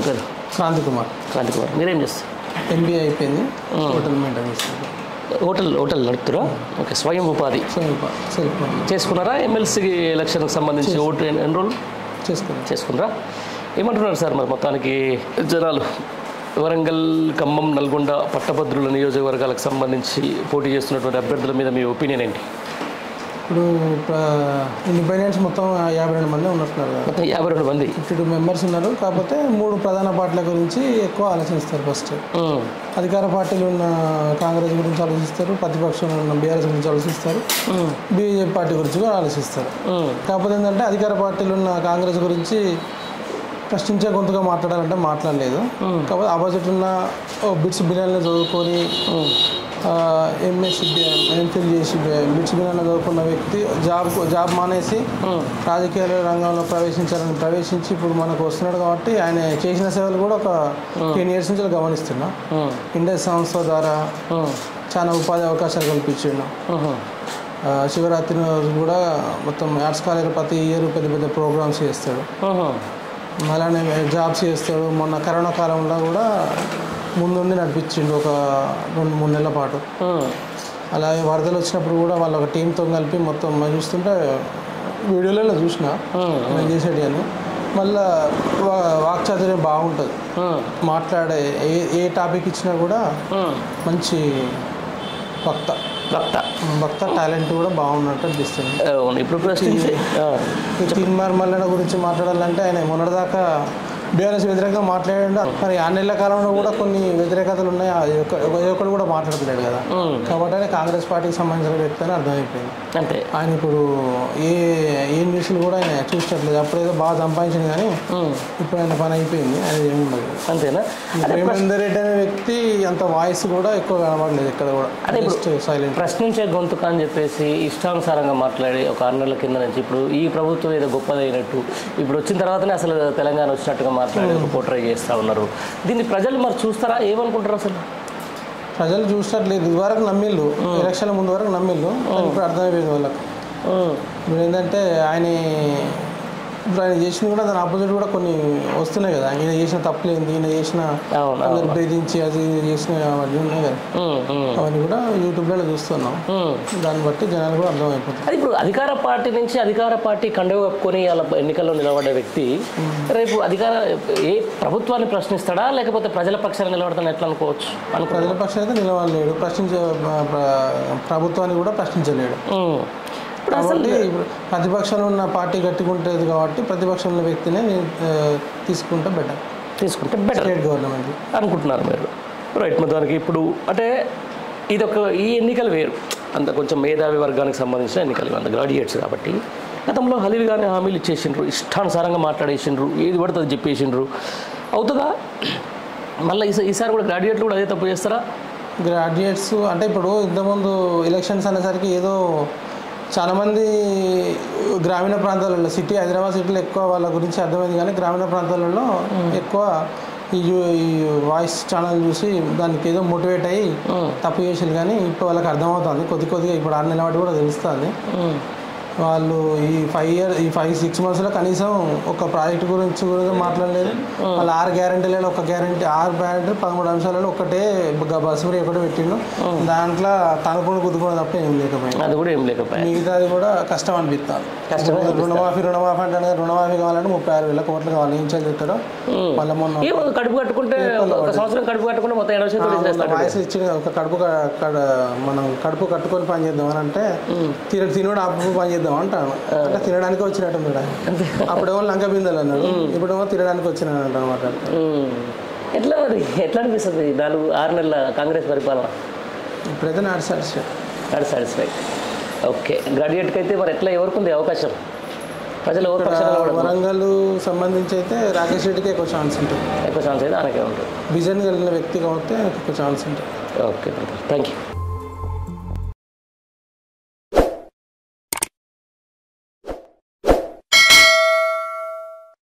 పేరు క్రాంతి కుమార్ క్రాంతి కుమార్ మీరేం చేస్తారు ఎంబీఏ అయిపోయింది హోటల్ మెయింటైన్ చేస్తాను హోటల్ హోటల్ నడుపుతారా ఓకే స్వయం ఉపాధి సెల్ఫ్ సెల్ఫ్ చేసుకున్నారా ఎమ్మెల్సీ ఎలక్షన్కి సంబంధించి ఓటు ఎన్- ఎన్ని రోజులు చేసుకున్నాను చేసుకున్నారా ఏమంటున్నారు సార్ మరి మొత్తానికి జనాలు వరంగల్ ఖమ్మం నల్గొండ పట్టభద్రుల నియోజకవర్గాలకు సంబంధించి పోటీ చేస్తున్నటువంటి అభ్యర్థుల మీద మీ ఒపీనియన్ ఏంటి ఇప్పుడు ఇండిపెండెన్స్ మొత్తం యాభై రెండు మంది ఉన్నట్టున్నారు కదా మొత్తం యాభై రెండు మంది ఫిఫ్టీ టూ మెంబర్స్ ఉన్నారు కాకపోతే మూడు ప్రధాన పార్టీల గురించి ఎక్కువ ఆలోచిస్తారు ఫస్ట్ ఉమ్, అధికార పార్టీలు ఉన్న కాంగ్రెస్ గురించి ఆలోచిస్తారు ప్రతిపక్షంలో ఉన్న బీఆర్ఎస్ గురించి ఆలోచిస్తారు ఉమ్, బీజేపీ పార్టీ గురించి కూడా ఆలోచిస్తారు ఉమ్, కాకపోతే ఏంటంటే అధికార పార్టీలు ఉన్న కాంగ్రెస్ గురించి ప్రశ్నించే గొంతుగా మాట్లాడాలంటే మాట్లాడలేదు కాకపోతే ఆపోజిట్ ఉన్న ఓ బిట్స్ బిర్యానీలో చదువుకొని ఎంఎస్సి ఎంఫిల్ చేసి బిట్స్ బిర్యానీలో చదువుకున్న వ్యక్తి జాబ్ జాబ్ మానేసి ఉమ్, రాజకీయ రంగంలో ప్రవేశించాలని ప్రవేశించి ఇప్పుడు మనకు వస్తున్నాడు కాబట్టి ఆయన చేసిన సేవలు కూడా ఒక టెన్ ఇయర్స్ నుంచి గమనిస్తున్నాం ఉమ్, ఇండస్ సంస్థ ద్వారా ఉమ్, చాలా ఉపాధి అవకాశాలు కల్పించిండు ఉమ్, ఆ, శివరాత్రి రోజు కూడా మొత్తం ఆర్ట్స్ కాలేజ్ ప్రతి ఇయర్ పెద్ద పెద్ద ప్రోగ్రామ్స్ చేస్తాడు ఉమ్, అలానే జాబ్స్ చేస్తాడు మొన్న కరోనా కాలంలో కూడా ముందుండి నడిపించిండు ఒక రెండు మూడు నెలల పాటు ఉమ్, అలాగే వరదలు వచ్చినప్పుడు కూడా వాళ్ళ ఒక టీంతో కలిపి మొత్తం మనం చూస్తుంటే వీడియోలలో చూసిన ఉమ్, నేను చేసేటి అని మళ్ళా వా- వాక్చాతుర్యం బాగుంటుంది ఉమ్, మాట్లాడే ఏ ఏ టాపిక్ ఇచ్చినా కూడా ఉమ్. మంచి వక్త వక్త వక్త టాలెంట్ కూడా బాగున్నట్టు అనిపిస్తుంది అవును ఇప్పుడు ప్రశ్నించే ఆ, ఈ తీన్మార్ మల్లన్న గురించి మాట్లాడాలంటే ఆయన మొన్నటిదాకా బీఆర్ఎస్ వ్యతిరేకంగా మాట్లాడాడు మరి ఆ నెలల కాలంలో కూడా కొన్ని వ్యతిరేకతలు ఉన్నాయి అది ఒక్క- ఒక- ఒక్కడు కూడా మాట్లాడతలేడు కదా ఉమ్, కాబట్టి ఆయన కాంగ్రెస్ పార్టీకి సంబంధించిన వ్యక్తి అని అర్థమైపోయింది అంతే ఆయన ఇప్పుడు ఏ ఏ న్యూస్లు కూడా ఆయన చూసినట్లేదు అప్పుడేదో బాగా సంపాదించింది కానీ ఉమ్, ఇప్పుడు ఆయన పని అయిపోయింది ఆయన ఏముండదు అంతేనా అదే ప్రేమేందర్ రెడ్డి అనే వ్యక్తి అంత వాయిస్ కూడా ఎక్కువ కనబడలేదు ఇక్కడ కూడా అదే ఇప్పుడు- జస్ట్ సైలెంట్ ప్రశ్నించే గొంతుక అని చెప్పేసి ఇష్టానుసారంగా మాట్లాడి ఒక ఆరు నెలల కింద నుంచి ఇప్పుడు ఈ ప్రభుత్వం ఏదో గొప్పదైనట్టు ఇప్పుడు వచ్చిన తర్వాతనే అసలు తెలంగాణ వచ్చినట్టుగా మాట్లాడి ఒక పోట్రై చేస్తూ ఉన్నారు దీన్ని ప్రజలు మరి చూస్తారా ఏమనుకుంటారు అసలు ప్రజలు చూసినట్లేదు ఇదివరకు నమ్మిళ్ళు ఎలక్షన్ ముందు వరకు నమ్మిళ్ళు కానీ ఇప్పుడు అర్థమైపోయింది వాళ్ళకి ఉమ్, ఇప్పుడు ఏంటంటే ఆయన ఇప్పుడు ఆయన చేసింది కూడా దాని ఆపోజిట్ కూడా కొన్ని వస్తున్నాయి కదా ఈయన చేసిన తప్పులేంది ఈయన చేసిన అవును అందరు బెదిరించి అది ఇది చేసిన అవన్నీ ఉన్నాయి కదా ఉమ్, ఉమ్, అవన్నీ కూడా యూట్యూబ్లో చూస్తున్నాం ఉమ్. దాన్ని బట్టి జనాలు కూడా అర్థమైపోతుంది అది ఇప్పుడు అధికార పార్టీ నుంచి అధికార పార్టీ కండువ కప్పుకొని అలా ఎన్నికల్లో నిలబడ్డ వ్యక్తి రేపు అధికార ఏ ప్రభుత్వాన్ని ప్రశ్నిస్తాడా లేకపోతే ప్రజల పక్షాన్ని నిలబడతాను ఎట్లా అనుకోవచ్చు అనుకో ప్రజల పక్షం అయితే నిలవలేడు ప్రశ్నించే ప్ర- ప్ర- ప్రభుత్వాన్ని కూడా ప్రశ్నించలేడు ఉమ్. ఇప్పుడు అసలు కాబట్టి ఇప్పుడు ప్రతిపక్షంలో ఉన్న పార్టీ గట్టిగుంటుంది కాబట్టి ప్రతిపక్షంలో ఉన్న వ్యక్తినే ఆ, తీసుకుంటే బెటర్ తీసుకుంటే బెటర్ స్టేట్ గవర్నమెంట్ అనుకుంటున్నారు మీరు రైట్ మొత్తానికి ఇప్పుడు అంటే ఇది ఒక ఈ ఎన్నికలు వేరు అంత కొంచెం మేధావి వర్గానికి సంబంధించిన ఎన్నికలు ఇవి, అంత గ్రాడ్యుయేట్స్ కాబట్టి గతంలో హలీవి కానీ హామీలు ఇచ్చేసిండ్రు ఇష్టానుసారంగా మాట్లాడేసిండ్రు ఏది పడుతుంది చెప్పేసిండ్రు అవుతుందా మళ్ళీ ఈసా- ఈసారి కూడా గ్రాడ్యుయేట్లు కూడా అదే తప్పు చేస్తారా గ్రాడ్యుయేట్స్ అంటే ఇప్పుడు ఇంతకుముందు ఎలక్షన్స్ అనేసరికి ఏదో చాలామంది గ్రామీణ ప్రాంతాలలో సిటీ హైదరాబాద్ సిటీలో ఎక్కువ వాళ్ళ గురించి అర్థమైంది కానీ గ్రామీణ ప్రాంతాలలో ఎక్కువ ఈ యు- ఈ వాయిస్ ఛానల్ చూసి దానికి ఏదో మోటివేట్ అయ్యి తప్పు చేసింది కానీ ఇప్పుడు వాళ్ళకి అర్థమవుతుంది కొద్ది కొద్దిగా ఇప్పుడు ఆరు నెలల వాటి కూడా తెలుస్తుంది వాళ్ళు ఈ ఫైవ్ ఇయర్ ఈ ఫైవ్ సిక్స్ మంత్స్లో కనీసం ఒక ప్రాజెక్ట్ గురించి కూడా మాట్లాడలేదు వాళ్ళు ఆరు గ్యారంటీలలో ఒక గ్యారంటీ ఆరు గ్యారంటీ పదమూడు అంశాలలో ఒకటే బ- బస్సు ఫ్రీ ఒకటే పెట్టిండు దాంట్లో తనుకుని కుదుకుని తప్ప ఏం లేకపోయింది అది కూడా ఏం లేకపోయా మిగతాది కూడా కష్టం అనిపిస్తుంది కష్టం రుణమాఫీ రుణమాఫీ అంటే రుణమాఫీ కావాలంటే ముప్పై ఆరు వేల కోట్లు కావాలి ఏం చెల్లిస్తాడో మళ్ళీ మొన్న ఏమో కడుపు కట్టుకుంటే ఒక సంవత్సరం కడుపు కట్టుకుంటే మొత్తం ఎనభై శాతం ఇచ్చేస్తాడు వాయిస్ ఇచ్చి ఒక కడుపు క- కడ- మనం కడుపు కట్టుకొని పని చేద్దాం అని అంటే తిన తినడు ఆపు పని చేద్దాం అంటాను అంటే తినడానికి వచ్చినట్టు ఉన్నాడు ఆయన. అప్పుడేమో లంక బిందెలు అన్నాడు ఇప్పుడేమో తినడానికి వచ్చినాడు అంట అనమాట ఉమ్. ఎట్లా మరి ఎట్లా అనిపిస్తుంది నాలుగు ఆరు నెలల కాంగ్రెస్ పరిపాలన ఇప్పుడైతే నాడు సాటిస్ఫై నాట్ సాటిస్ఫై ఓకే గ్రాడ్యుయేట్కి అయితే మరి ఎట్లా ఎవరికి ఉంది అవకాశం ప్రజలు ఎవరు పక్షాన నిలబడతారు? వరంగల్ సంబంధించి అయితే రాకేష్ రెడ్డికి ఎక్కువ ఛాన్స్ ఉంటుంది ఎక్కువ ఛాన్స్ అయితే ఆయనకే ఉంటుంది విజన్ కలిగిన వ్యక్తి కాబట్టి ఆయనకి ఎక్కువ ఛాన్స్ ఉంటుంది ఓకే థ్యాంక్ యూ